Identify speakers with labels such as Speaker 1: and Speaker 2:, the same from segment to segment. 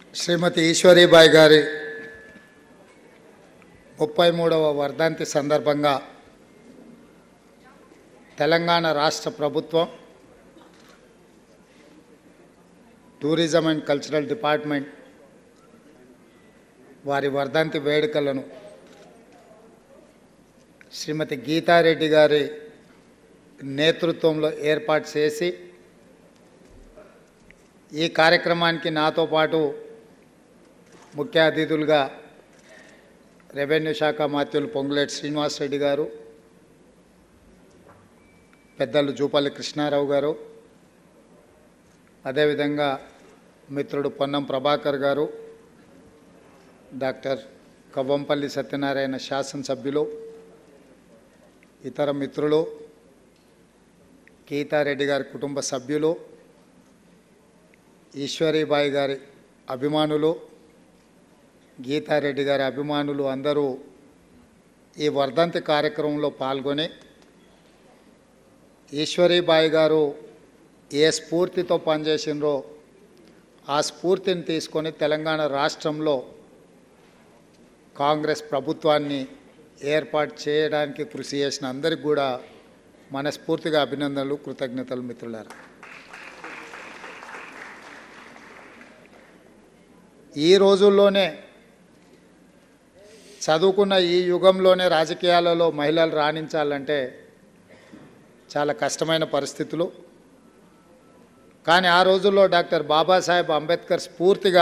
Speaker 1: శ్రీమతి ఈశ్వరీబాయి గారి ముప్పై మూడవ వర్ధంతి సందర్భంగా తెలంగాణ రాష్ట్ర ప్రభుత్వం టూరిజం అండ్ కల్చరల్ డిపార్ట్మెంట్ వారి వర్ధంతి వేడుకలను శ్రీమతి గీతారెడ్డి గారి నేతృత్వంలో ఏర్పాటు చేసి ఈ కార్యక్రమానికి నాతో పాటు ముఖ్య అతిథులుగా రెవెన్యూ శాఖ మాత్యులు పొంగులేటి శ్రీనివాసరెడ్డి గారు పెద్దలు జూపల్లి కృష్ణారావు గారు అదేవిధంగా మిత్రుడు పొన్నం ప్రభాకర్ గారు డాక్టర్ కవ్వంపల్లి సత్యనారాయణ శాసనసభ్యులు ఇతర మిత్రులు గీతారెడ్డి గారి కుటుంబ సభ్యులు ఈశ్వరీబాయి గారి అభిమానులు గీతారెడ్డి గారి అభిమానులు అందరూ ఈ వర్ధంతి కార్యక్రమంలో పాల్గొని ఈశ్వరీబాయి గారు ఏ స్ఫూర్తితో పనిచేసినరో ఆ స్ఫూర్తిని తీసుకొని తెలంగాణ రాష్ట్రంలో కాంగ్రెస్ ప్రభుత్వాన్ని ఏర్పాటు చేయడానికి కృషి చేసిన అందరికి కూడా మనస్ఫూర్తిగా అభినందనలు కృతజ్ఞతలు మిత్రులారా ఈ రోజుల్లోనే చదువుకున్న ఈ యుగంలోనే రాజకీయాలలో మహిళలు రాణించాలంటే చాలా కష్టమైన పరిస్థితులు కానీ ఆ రోజుల్లో డాక్టర్ బాబాసాహెబ్ అంబేద్కర్ స్ఫూర్తిగా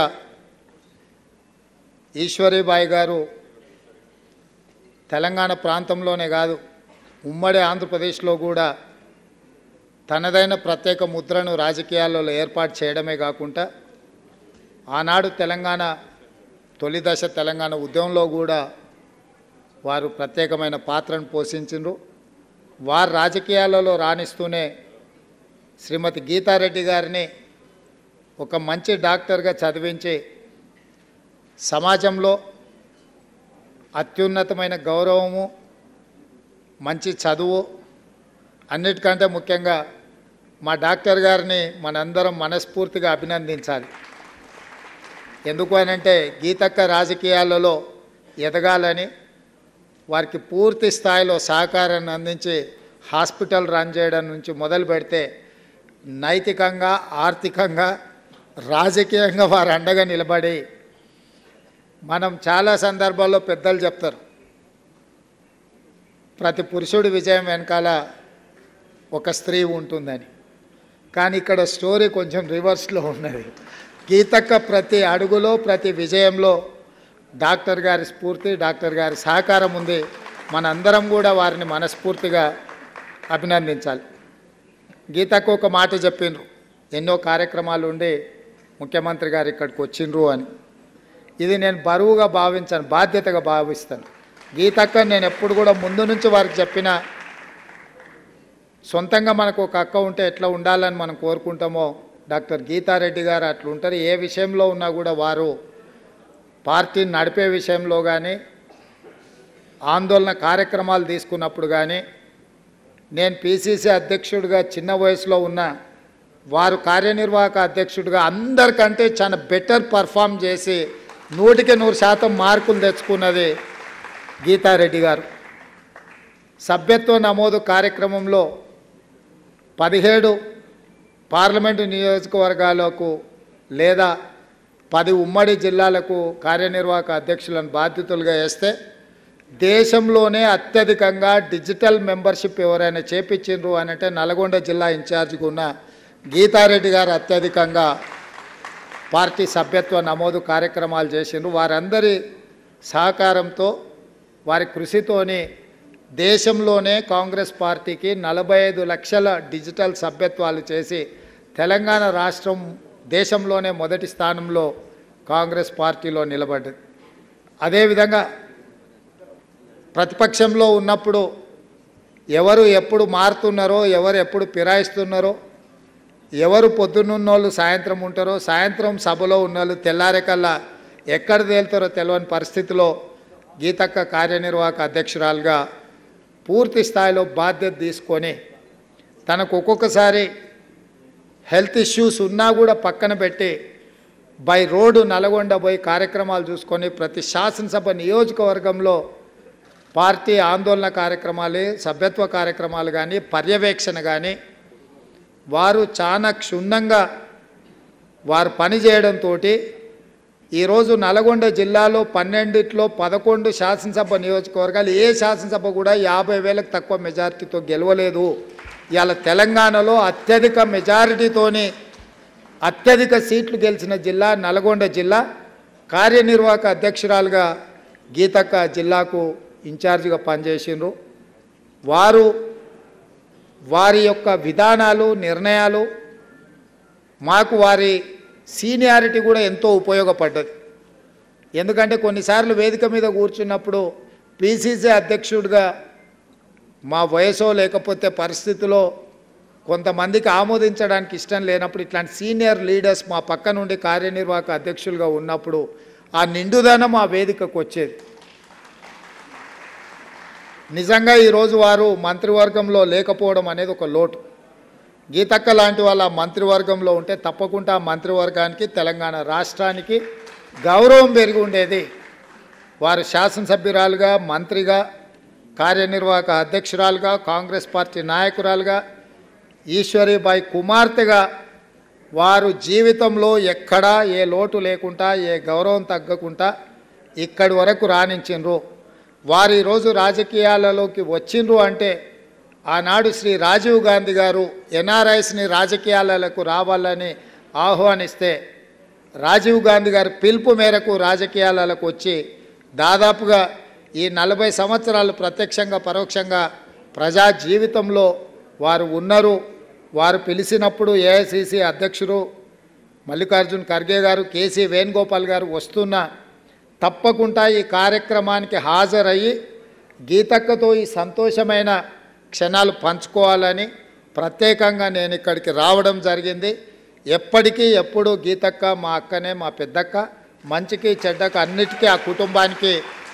Speaker 1: ఈశ్వరీబాయి గారు తెలంగాణ ప్రాంతంలోనే కాదు ఉమ్మడి ఆంధ్రప్రదేశ్లో కూడా తనదైన ప్రత్యేక ముద్రను రాజకీయాలలో ఏర్పాటు చేయడమే కాకుండా ఆనాడు తెలంగాణ తొలి దశ తెలంగాణ ఉద్యమంలో కూడా వారు ప్రత్యేకమైన పాత్రను పోషించారు వారు రాజకీయాలలో రాణిస్తూనే శ్రీమతి గీతారెడ్డి గారిని ఒక మంచి డాక్టర్గా చదివించి సమాజంలో అత్యున్నతమైన గౌరవము మంచి చదువు అన్నిటికంటే ముఖ్యంగా మా డాక్టర్ గారిని మనందరం మనస్ఫూర్తిగా అభినందించాలి ఎందుకు అనంటే గీతక్క రాజకీయాలలో ఎదగాలని వారికి పూర్తి స్థాయిలో సహకారాన్ని అందించి హాస్పిటల్ రన్ చేయడం నుంచి మొదలు పెడితే నైతికంగా ఆర్థికంగా రాజకీయంగా వారు అండగా నిలబడి మనం చాలా సందర్భాల్లో పెద్దలు చెప్తారు ప్రతి పురుషుడి విజయం వెనకాల ఒక స్త్రీ ఉంటుందని కానీ ఇక్కడ స్టోరీ కొంచెం రివర్స్లో ఉన్నది గీతక్క ప్రతి అడుగులో ప్రతి విజయంలో డాక్టర్ గారి స్ఫూర్తి డాక్టర్ గారి సహకారం ఉంది మనందరం కూడా వారిని మనస్ఫూర్తిగా అభినందించాలి గీతకు ఒక మాట చెప్పిండ్రు ఎన్నో కార్యక్రమాలు ఉండి ముఖ్యమంత్రి గారు ఇక్కడికి వచ్చిండ్రు అని ఇది నేను బరువుగా భావించాను బాధ్యతగా భావిస్తాను గీతక్క నేను ఎప్పుడు కూడా ముందు నుంచి వారికి చెప్పిన సొంతంగా మనకు ఒక అక్క ఉంటే ఎట్లా ఉండాలని మనం కోరుకుంటామో డాక్టర్ గీతారెడ్డి గారు అట్లా ఉంటారు ఏ విషయంలో ఉన్నా కూడా వారు పార్టీని నడిపే విషయంలో కానీ ఆందోళన కార్యక్రమాలు తీసుకున్నప్పుడు కానీ నేను పిసిసి అధ్యక్షుడిగా చిన్న వయసులో ఉన్న వారు కార్యనిర్వాహక అధ్యక్షుడిగా అందరికంటే చాలా బెటర్ పర్ఫామ్ చేసి నూటికి నూరు శాతం మార్కులు తెచ్చుకున్నది గీతారెడ్డి గారు సభ్యత్వ నమోదు కార్యక్రమంలో పదిహేడు పార్లమెంటు నియోజకవర్గాలకు లేదా పది ఉమ్మడి జిల్లాలకు కార్యనిర్వాహక అధ్యక్షులను బాధ్యతలుగా వేస్తే దేశంలోనే అత్యధికంగా డిజిటల్ మెంబర్షిప్ ఎవరైనా చేపించిండ్రు అని అంటే నల్గొండ జిల్లా ఇన్ఛార్జిగా ఉన్న గీతారెడ్డి గారు అత్యధికంగా పార్టీ సభ్యత్వ నమోదు కార్యక్రమాలు చేసిండ్రు వారందరి సహకారంతో వారి కృషితోని దేశంలోనే కాంగ్రెస్ పార్టీకి నలభై ఐదు లక్షల డిజిటల్ సభ్యత్వాలు చేసి తెలంగాణ రాష్ట్రం దేశంలోనే మొదటి స్థానంలో కాంగ్రెస్ పార్టీలో నిలబడ్డది అదేవిధంగా ప్రతిపక్షంలో ఉన్నప్పుడు ఎవరు ఎప్పుడు మారుతున్నారో ఎవరు ఎప్పుడు ఫిరాయిస్తున్నారో ఎవరు పొద్దున్నున్నోళ్ళు సాయంత్రం ఉంటారో సాయంత్రం సభలో ఉన్నోళ్ళు తెల్లారేకల్లా ఎక్కడ తేలుతారో తెలియని పరిస్థితిలో గీతక్క కార్యనిర్వాహక అధ్యక్షురాలుగా పూర్తి స్థాయిలో బాధ్యత తీసుకొని తనకు ఒక్కొక్కసారి హెల్త్ ఇష్యూస్ ఉన్నా కూడా పక్కన పెట్టి బై రోడ్డు నల్గొండ పోయి కార్యక్రమాలు చూసుకొని ప్రతి శాసనసభ నియోజకవర్గంలో పార్టీ ఆందోళన కార్యక్రమాలు సభ్యత్వ కార్యక్రమాలు కానీ పర్యవేక్షణ కానీ వారు చాలా క్షుణ్ణంగా వారు పనిచేయడంతో ఈరోజు నల్గొండ జిల్లాలో పన్నెండిట్లో పదకొండు శాసనసభ నియోజకవర్గాలు ఏ శాసనసభ కూడా యాభై వేలకు తక్కువ మెజారిటీతో గెలవలేదు ఇవాళ తెలంగాణలో అత్యధిక మెజారిటీతోని అత్యధిక సీట్లు గెలిచిన జిల్లా నల్గొండ జిల్లా కార్యనిర్వాహక అధ్యక్షురాలుగా గీతక్క జిల్లాకు ఇన్ఛార్జిగా పనిచేసిండ్రు వారు వారి యొక్క విధానాలు నిర్ణయాలు మాకు వారి సీనియారిటీ కూడా ఎంతో ఉపయోగపడ్డది ఎందుకంటే కొన్నిసార్లు వేదిక మీద కూర్చున్నప్పుడు పిసిసి అధ్యక్షుడిగా మా వయసో లేకపోతే పరిస్థితిలో కొంతమందికి ఆమోదించడానికి ఇష్టం లేనప్పుడు ఇట్లాంటి సీనియర్ లీడర్స్ మా పక్క నుండి కార్యనిర్వాహక అధ్యక్షులుగా ఉన్నప్పుడు ఆ నిండుదనం ఆ వేదికకు వచ్చేది నిజంగా ఈరోజు వారు మంత్రివర్గంలో లేకపోవడం అనేది ఒక లోటు గీతక్క లాంటి వాళ్ళ మంత్రివర్గంలో ఉంటే తప్పకుండా ఆ మంత్రివర్గానికి తెలంగాణ రాష్ట్రానికి గౌరవం పెరిగి ఉండేది వారు శాసనసభ్యురాలుగా మంత్రిగా కార్యనిర్వాహక అధ్యక్షురాలుగా కాంగ్రెస్ పార్టీ నాయకురాలుగా ఈశ్వరీబాయి కుమార్తెగా వారు జీవితంలో ఎక్కడా ఏ లోటు లేకుండా ఏ గౌరవం తగ్గకుండా ఇక్కడి వరకు రాణించిండ్రు వారు ఈరోజు రాజకీయాలలోకి వచ్చిండ్రు అంటే ఆనాడు శ్రీ రాజీవ్ గాంధీ గారు ఎన్ఆర్ఐస్ని రాజకీయాలకు రావాలని ఆహ్వానిస్తే రాజీవ్ గాంధీ గారి పిలుపు మేరకు రాజకీయాలకు వచ్చి దాదాపుగా ఈ నలభై సంవత్సరాలు ప్రత్యక్షంగా పరోక్షంగా ప్రజా జీవితంలో వారు ఉన్నారు వారు పిలిచినప్పుడు ఏఐసిసి అధ్యక్షుడు మల్లికార్జున్ ఖర్గే గారు కేసీ వేణుగోపాల్ గారు వస్తున్నా తప్పకుండా ఈ కార్యక్రమానికి హాజరయ్యి గీతక్కతో ఈ సంతోషమైన క్షణాలు పంచుకోవాలని ప్రత్యేకంగా నేను ఇక్కడికి రావడం జరిగింది ఎప్పటికీ ఎప్పుడు గీతక్క మా అక్కనే మా పెద్దక్క మంచికి చెడ్డకు అన్నిటికీ ఆ కుటుంబానికి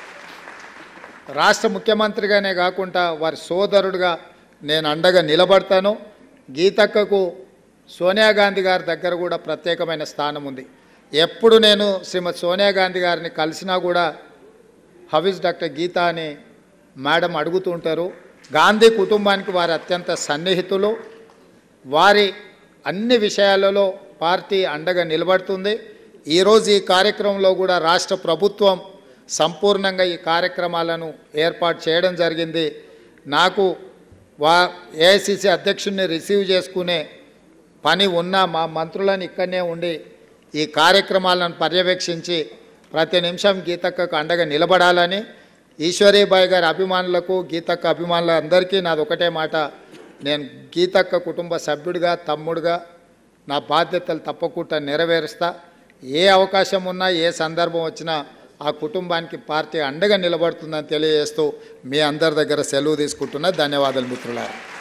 Speaker 1: రాష్ట్ర ముఖ్యమంత్రిగానే కాకుండా వారి సోదరుడుగా నేను అండగా నిలబడతాను గీతక్కకు సోనియా గాంధీ గారి దగ్గర కూడా ప్రత్యేకమైన స్థానం ఉంది ఎప్పుడు నేను శ్రీమతి సోనియా గాంధీ గారిని కలిసినా కూడా హవీజ్ డాక్టర్ గీత అని మేడం అడుగుతుంటారు గాంధీ కుటుంబానికి వారి అత్యంత సన్నిహితులు వారి అన్ని విషయాలలో పార్టీ అండగా నిలబడుతుంది ఈరోజు ఈ కార్యక్రమంలో కూడా రాష్ట్ర ప్రభుత్వం సంపూర్ణంగా ఈ కార్యక్రమాలను ఏర్పాటు చేయడం జరిగింది నాకు వా ఏఐసిసి అధ్యక్షుడిని రిసీవ్ చేసుకునే పని ఉన్న మా మంత్రులను ఇక్కడనే ఉండి ఈ కార్యక్రమాలను పర్యవేక్షించి ప్రతి నిమిషం గీతక్కకు అండగా నిలబడాలని ఈశ్వరీబాయి గారి అభిమానులకు గీతక్క అభిమానులందరికీ నాది ఒకటే మాట నేను గీతక్క కుటుంబ సభ్యుడిగా తమ్ముడిగా నా బాధ్యతలు తప్పకుండా నెరవేరుస్తా ఏ అవకాశం ఉన్నా ఏ సందర్భం వచ్చినా ఆ కుటుంబానికి పార్టీ అండగా నిలబడుతుందని తెలియజేస్తూ మీ అందరి దగ్గర సెలవు తీసుకుంటున్నా ధన్యవాదాలు మిత్రులారా